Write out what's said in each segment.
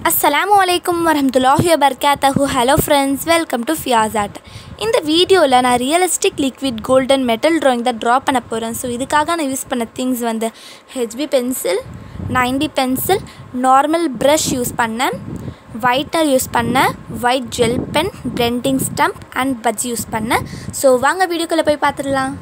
அஸ்ஸலாமு அலைக்கும் வரமத்துல்லாஹி வபர்காத்தஹு hello friends welcome to Fiyas art இந்த வீடியோவில் நான் realistic liquid golden metal drawing தான் ட்ரா பண்ண போகிறேன் ஸோ இதுக்காக நான் யூஸ் பண்ண திங்ஸ் வந்து HB pencil ninety pencil normal brush use பண்ணேன் ஒயிட்டர் யூஸ் பண்ணேன் white gel pen blending stump and பஜ்ஜி யூஸ் பண்ணேன் ஸோ வாங்க வீடியோக்குள்ளே போய் பார்த்துடலாம்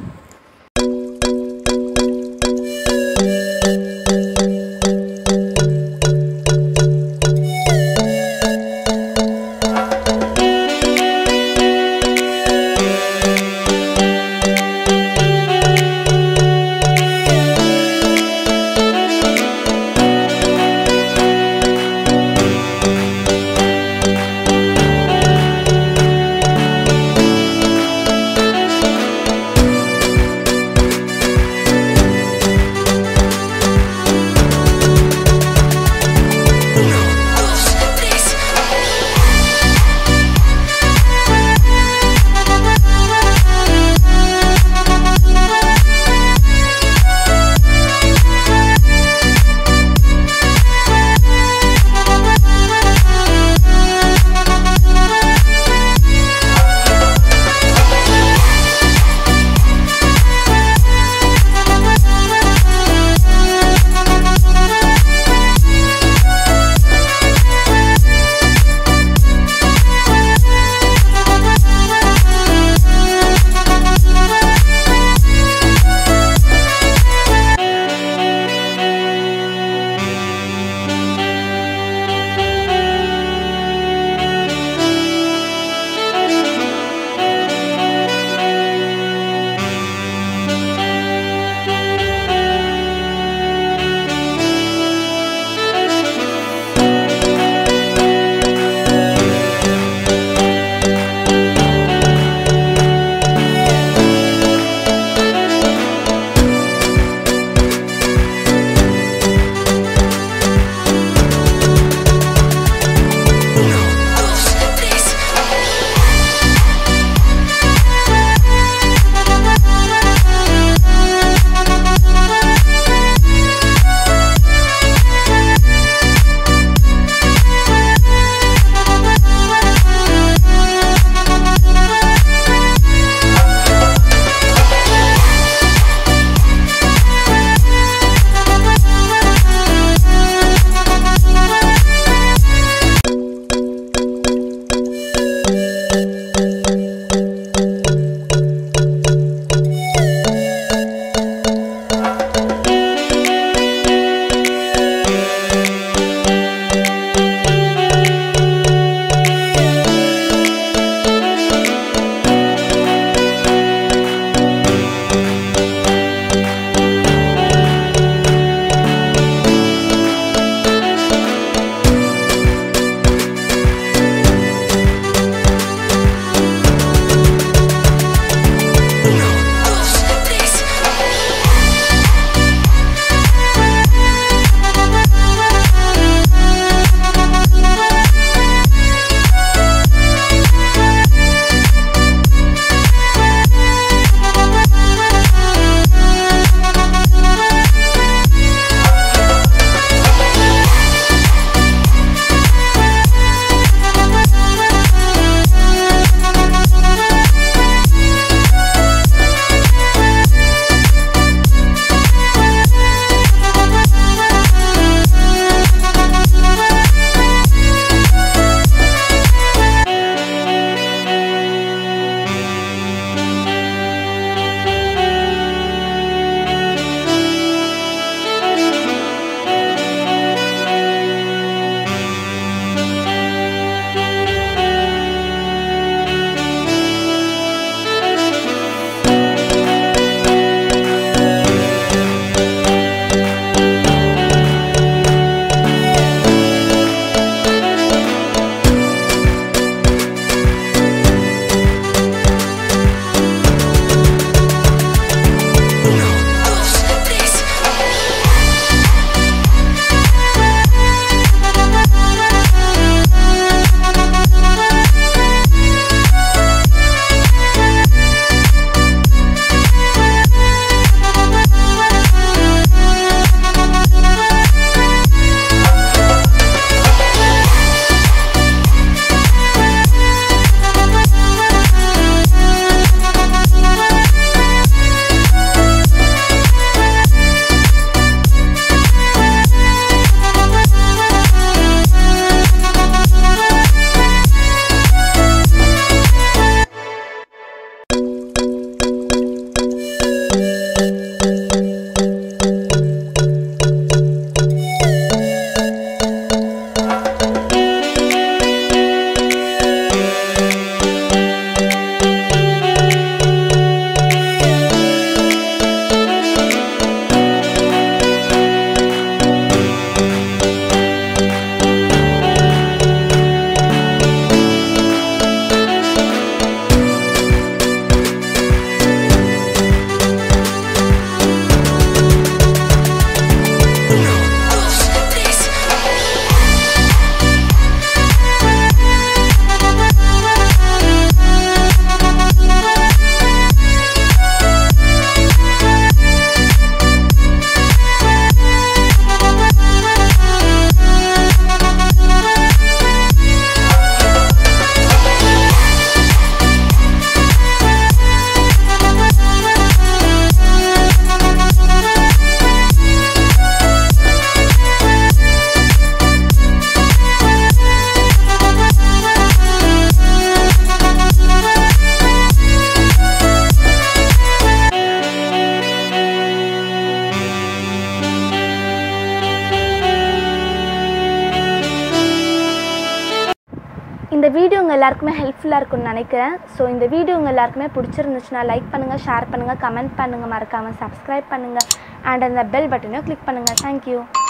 இந்த வீடியோ உங்கள் எல்லாருக்குமே ஹெல்ப்ஃபுல்லாக இருக்கும்னு நினைக்கிறேன் ஸோ இந்த வீடியோ உங்கள் எல்லாருக்குமே பிடிச்சிருந்துச்சுன்னா லைக் பண்ணுங்கள் ஷேர் பண்ணுங்கள் கமெண்ட் பண்ணுங்கள் மறக்காமல் சப்ஸ்கிரைப் பண்ணுங்கள் அண்ட் அந்த பெல் பட்டனையும் கிளிக் பண்ணுங்கள் தேங்க்யூ